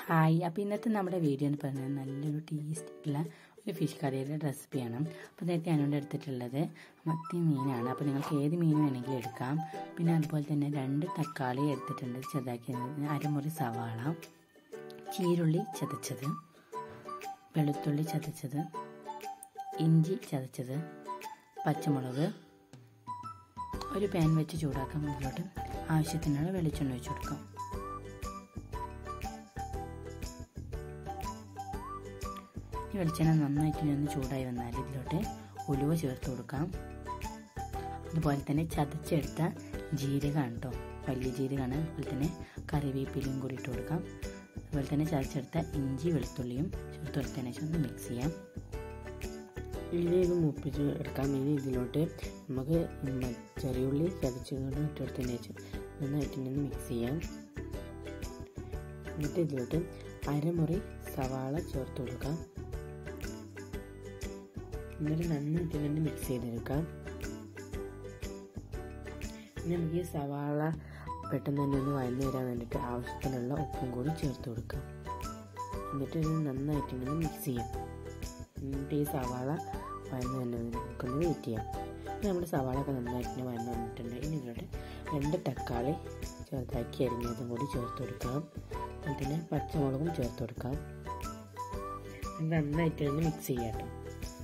hi അപ്പോൾ ഇന്നത്തെ നമ്മുടെ വീഡിയോ എന്ന് പറയുന്നത് നല്ലൊരു ടേസ്റ്റ് ഉള്ള ഒരു ഫിഷ് കറിയുടെ റെസിപ്പിയാണ് അപ്പോൾ നേരത്തെ ഞാനിവിടെ എടുത്തിട്ടുള്ളത് മത്തി മീനാണ് അപ്പോൾ നിങ്ങൾക്ക് ഏത് മീൻ വേണമെങ്കിലും എടുക്കാം പിന്നെ അതുപോലെ തന്നെ രണ്ട് തക്കാളി എടുത്തിട്ടുണ്ട് ചെറുതാക്കി അരമുറി സവാള ചീരുള്ളി ചതച്ചത് വെളുത്തുള്ളി ചതച്ചത് ഇഞ്ചി ചതച്ചത് പച്ചമുളക് ഒരു പാൻ വെച്ച് ചൂടാക്കാം ഇതിലോട്ട് ആവശ്യത്തിനുള്ള വെളിച്ചെണ്ണ ഒഴിച്ചു കൊടുക്കാം ഈ വെളിച്ചെണ്ണ നന്നായിട്ട് ഒന്ന് ചൂടായി വന്നാൽ ഇതിലോട്ട് ഉലുവ ചേർത്ത് കൊടുക്കാം അതുപോലെ തന്നെ ചതച്ചെടുത്ത ജീരകമാണ് കേട്ടോ വലിയ ജീരകമാണ് അതുപോലെ തന്നെ കറിവേപ്പിലയും കൂടി ഇട്ട് കൊടുക്കാം അതുപോലെ തന്നെ ചതച്ചെടുത്ത ഇഞ്ചി വെളുത്തുള്ളിയും ചേർത്ത് കൊടുത്തതിന് ശേഷം ഒന്ന് മിക്സ് ചെയ്യാം ഇനി ഇത് മുപ്പിച്ച് എടുക്കാം ഇനി ഇതിലോട്ട് നമുക്ക് ചെറിയുള്ളി ചതച്ചുകൊണ്ട് ഇട്ടെടുത്തതിന് ശേഷം നന്നായിട്ട് നിന്ന് മിക്സ് ചെയ്യാം എന്നിട്ട് ഇതിലോട്ട് അരമുറി സവാള ചേർത്ത് കൊടുക്കാം എന്നിട്ട് നന്നായിട്ട് തന്നെ മിക്സ് ചെയ്തെടുക്കാം ഇനി നമുക്ക് ഈ സവാള പെട്ടെന്ന് തന്നെ ഒന്ന് വഴന്നു വരാൻ വേണ്ടിയിട്ട് ആവശ്യത്തിനുള്ള ഉപ്പും കൂടി ചേർത്ത് കൊടുക്കാം എന്നിട്ട് ഇത് നന്നായിട്ട് ഇങ്ങനെ മിക്സ് ചെയ്യാം എന്നിട്ട് ഈ സവാള വഴന്ന് തന്നെ നമുക്കൊന്ന് വെയിറ്റ് ചെയ്യാം ഇനി നമ്മുടെ സവാള ഒക്കെ നന്നായിട്ട് വഴന്ന് വന്നിട്ടുണ്ട് ഇനി ഇതിലോട്ട് രണ്ട് തക്കാളി ചെറുതാക്കി അരിഞ്ഞതും കൂടി ചേർത്ത് കൊടുക്കാം അതുപോലെ തന്നെ പച്ചമുളകും ചേർത്ത് കൊടുക്കാം നന്നായിട്ട് തന്നെ മിക്സ് ചെയ്യാം കേട്ടോ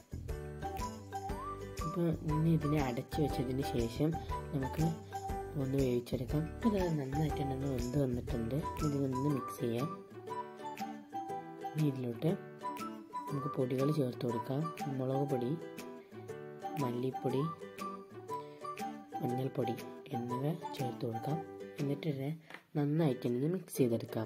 അപ്പോൾ ഇനി ഇതിനെ അടച്ചു വെച്ചതിന് ശേഷം നമുക്ക് ഒന്ന് വേവിച്ചെടുക്കാം അപ്പോൾ ഇത് നന്നായിട്ട് തന്നെ ഒന്ന് വെന്ത് വന്നിട്ടുണ്ട് ഇതിനൊന്ന് മിക്സ് ചെയ്യാം ഇനി ഇതിലോട്ട് നമുക്ക് പൊടികൾ ചേർത്ത് കൊടുക്കാം മുളക് പൊടി മല്ലിപ്പൊടി മഞ്ഞൾപ്പൊടി എന്നിവ ചേർത്ത് കൊടുക്കാം എന്നിട്ട് ഇതിനെ നന്നായിട്ട് ഇന്ന് മിക്സ് ചെയ്തെടുക്കാം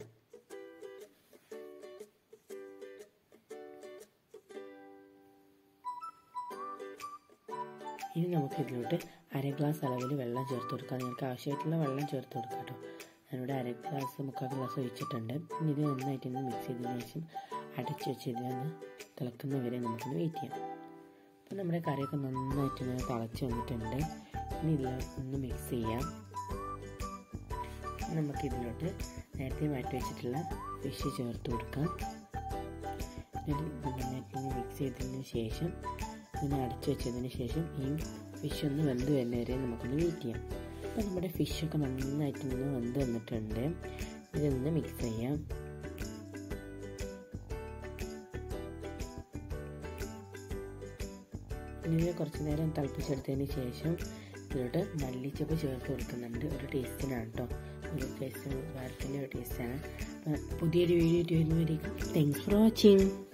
ഇനി നമുക്ക് ഇതിലോട്ട് അര ഗ്ലാസ് അളവിൽ വെള്ളം ചേർത്ത് കൊടുക്കാം നിങ്ങൾക്ക് ആവശ്യമായിട്ടുള്ള വെള്ളം ചേർത്ത് കൊടുക്കാം കേട്ടോ ഞാനിവിടെ അര ഗ്ലാസ് മുക്കാൽ ഗ്ലാസ് ഒഴിച്ചിട്ടുണ്ട് ഇനി ഇത് നന്നായിട്ട് ഇന്ന് മിക്സ് ചെയ്തതിന് ശേഷം അടച്ചു വെച്ച് ഇതിനൊന്ന് തിളക്കുന്ന വരെ നമുക്കൊന്ന് വെയിറ്റ് ചെയ്യാം അപ്പം നമ്മുടെ കറിയൊക്കെ നന്നായിട്ട് ഇങ്ങനെ തിളച്ച് വന്നിട്ടുണ്ട് ഇനി ഇതിൽ ഒന്ന് മിക്സ് ചെയ്യാം നമുക്കിതിലോട്ട് നേരത്തെ മാറ്റി വെച്ചിട്ടുള്ള ഫിഷ് ചേർത്ത് കൊടുക്കാം നന്നായിട്ട് മിക്സ് ചെയ്തതിന് ശേഷം ഇതിനെ അടച്ചു വെച്ചതിന് ശേഷം ഈ ഫിഷ് ഒന്ന് വെന്ത് വരുന്ന വരെ നമുക്കൊന്ന് വെയിറ്റ് ചെയ്യാം അപ്പോൾ നമ്മുടെ ഫിഷൊക്കെ നന്നായിട്ട് ഒന്ന് വെന്ത് വന്നിട്ടുണ്ട് ഇതൊന്ന് മിക്സ് ചെയ്യാം ഇനി കുറച്ച് നേരം തിളപ്പിച്ചെടുത്തതിന് ശേഷം ഇതിലോട്ട് മല്ലിച്ചപ്പ് ചേർത്ത് കൊടുക്കുന്നുണ്ട് ഒരു ടേസ്റ്റിനാണ് കേട്ടോ ഒരു ടേസ്റ്റ് വേറെ തന്നെ ഒരു ടേസ്റ്റാണ് പുതിയൊരു വീഡിയോ വരുന്നവരേക്കും താങ്ക്സ് ഫോർ വാച്ചിങ്